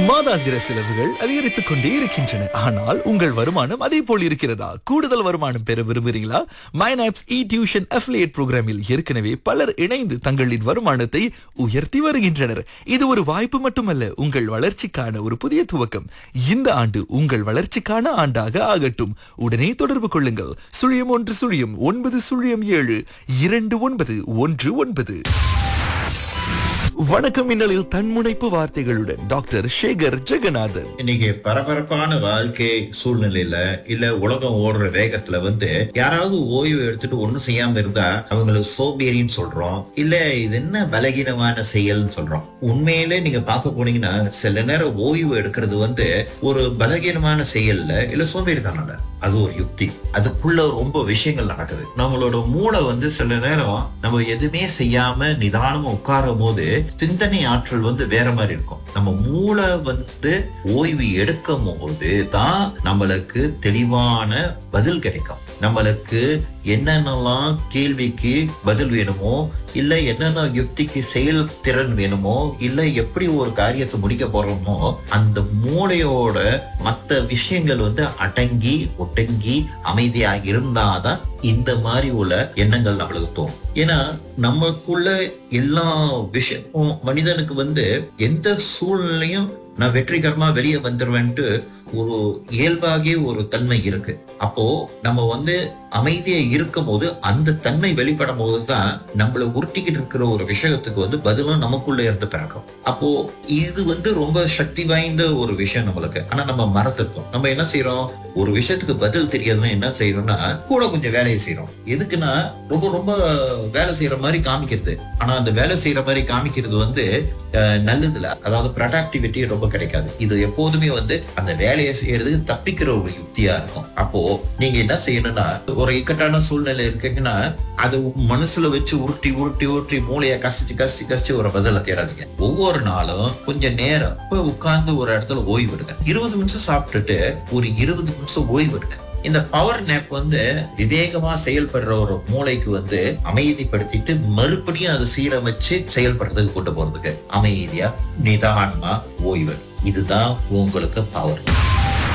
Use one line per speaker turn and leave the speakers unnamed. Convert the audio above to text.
மாதாந்திர செலவுகள் அதிகரித்துக் கொண்டே இருக்கின்றன ஆனால் உங்கள் வருமானம் அதே போல் இருக்கிறதா கூடுதல் வருமானம் பெற விரும்புகிறீங்களா மைனாப்ஸ் இ டியூஷன் அஃபிலியேட் புரோகிராமில் ஏற்கனவே பலர் இணைந்து தங்களின் வருமானத்தை உயர்த்தி வருகின்றனர் இது ஒரு வாய்ப்பு மட்டுமல்ல உங்கள் வளர்ச்சிக்கான ஒரு புதிய துவக்கம் இந்த ஆண்டு உங்கள் வளர்ச்சிக்கான ஆண்டாக ஆகட்டும் உடனே தொடர்பு கொள்ளுங்கள் சுழியம் ஒன்று சுழியம் ஒன்பது சுழியம் ஏழு இரண்டு ஒன்பது ஒன்று ஒன்பது வணக்கம் மின்னலில் தன்முனைப்பு வார்த்தைகளுடன் டாக்டர் சேகர் ஜெகநாதன்
இன்னைக்கு பரபரப்பான வாழ்க்கை சூழ்நிலையில இல்ல உலகம் ஓடுற வேகத்துல வந்து யாராவது ஓய்வு எடுத்துட்டு ஒண்ணும் செய்யாம இருந்தா அவங்களுக்கு சோம்பேறின்னு சொல்றோம் இல்ல இது என்ன பலகீனமான செயல்னு சொல்றோம் உண்மையிலே நீங்க பார்க்க போனீங்கன்னா சில நேரம் ஓய்வு எடுக்கிறது வந்து ஒரு பலகீனமான செயல்ல இல்ல சோம்பேறித்தனம் அது ஒரு யுக்தி அதுக்குள்ள ரொம்ப விஷயங்கள் நடக்குது நம்மளோட மூளை வந்து சில நேரம் நம்ம எதுவுமே செய்யாம நிதானமா உட்காரும் போது சிந்தனை ஆற்றல் வந்து வேற மாதிரி இருக்கும் நம்ம மூளை வந்து ஓய்வு எடுக்கும் போது தான் நம்மளுக்கு தெளிவான பதில் கிடைக்கும் நம்மளுக்கு என்னென்னலாம் கேள்விக்கு பதில் வேணுமோ இல்ல என்னென்ன யுக்திக்கு செயல் திறன் வேணுமோ இல்ல எப்படி ஒரு காரியத்தை முடிக்க போறோமோ அந்த மூளையோட மத்த விஷயங்கள் வந்து அடங்கி ஒட்டங்கி அமைதியா இருந்தாதான் இந்த மாதிரி உள்ள எண்ணங்கள் நம்மளுக்கு தோணும் ஏன்னா நமக்குள்ள எல்லா விஷயமும் மனிதனுக்கு வந்து எந்த சூழ்நிலையும் நான் வெற்றிகரமா வெளியே வந்துருவேன்ட்டு ஒரு இயல்பாகவே ஒரு தன்மை இருக்கு அப்போ நம்ம வந்து அமைதியா இருக்கும் போது அந்த தன்மை வெளிப்படும் போதுதான் நம்மள உருட்டிக்கிட்டு இருக்கிற ஒரு விஷயத்துக்கு வந்து பதிலும் நமக்குள்ள இருந்து பிறக்கும் அப்போ இது வந்து ரொம்ப சக்தி வாய்ந்த ஒரு விஷயம் நம்மளுக்கு ஆனா நம்ம மறந்துருக்கோம் நம்ம என்ன செய்யறோம் ஒரு விஷயத்துக்கு பதில் தெரியாதுன்னா என்ன செய்யறோம்னா கூட கொஞ்சம் வேலையை செய்யறோம் எதுக்குன்னா ரொம்ப ரொம்ப வேலை செய்யற மாதிரி காமிக்கிறது ஆனா அந்த வேலை செய்யற மாதிரி காமிக்கிறது வந்து அஹ், நல்லதுல அதாவது ப்ரொடக்டிவிட்டி ரொம்ப கிடைக்காது இது எப்போதுமே வந்து அந்த வேலையை செய்யறதுக்கு தப்பிக்கிற ஒரு யுக்தியா இருக்கும் அப்போ நீங்க என்ன செய்யணும்னா ஒரு இக்கட்டான சூழ்நிலை இருக்குங்கன்னா அது மனசுல வச்சு உருட்டி உருட்டி உருட்டி மூளைய கசிச்சு கசிச்சு கசிச்சு ஒரு பதில தேடாதீங்க ஒவ்வொரு நாளும் கொஞ்சம் நேரம் போய் உட்கார்ந்து ஒரு இடத்துல ஓய்வு எடுங்க இருபது நிமிஷம் சாப்பிட்டுட்டு ஒரு இருபது நிமிஷம் ஓய்வு எடுங்க இந்த பவர் நேப் வந்து விவேகமா செயல்படுற ஒரு மூளைக்கு வந்து அமைதிப்படுத்திட்டு மறுபடியும் அதை சீரமைச்சு செயல்படுறதுக்கு கொண்டு போறதுக்கு அமைதியா நிதானமா ஓய்வு இதுதான் உங்களுக்கு பவர்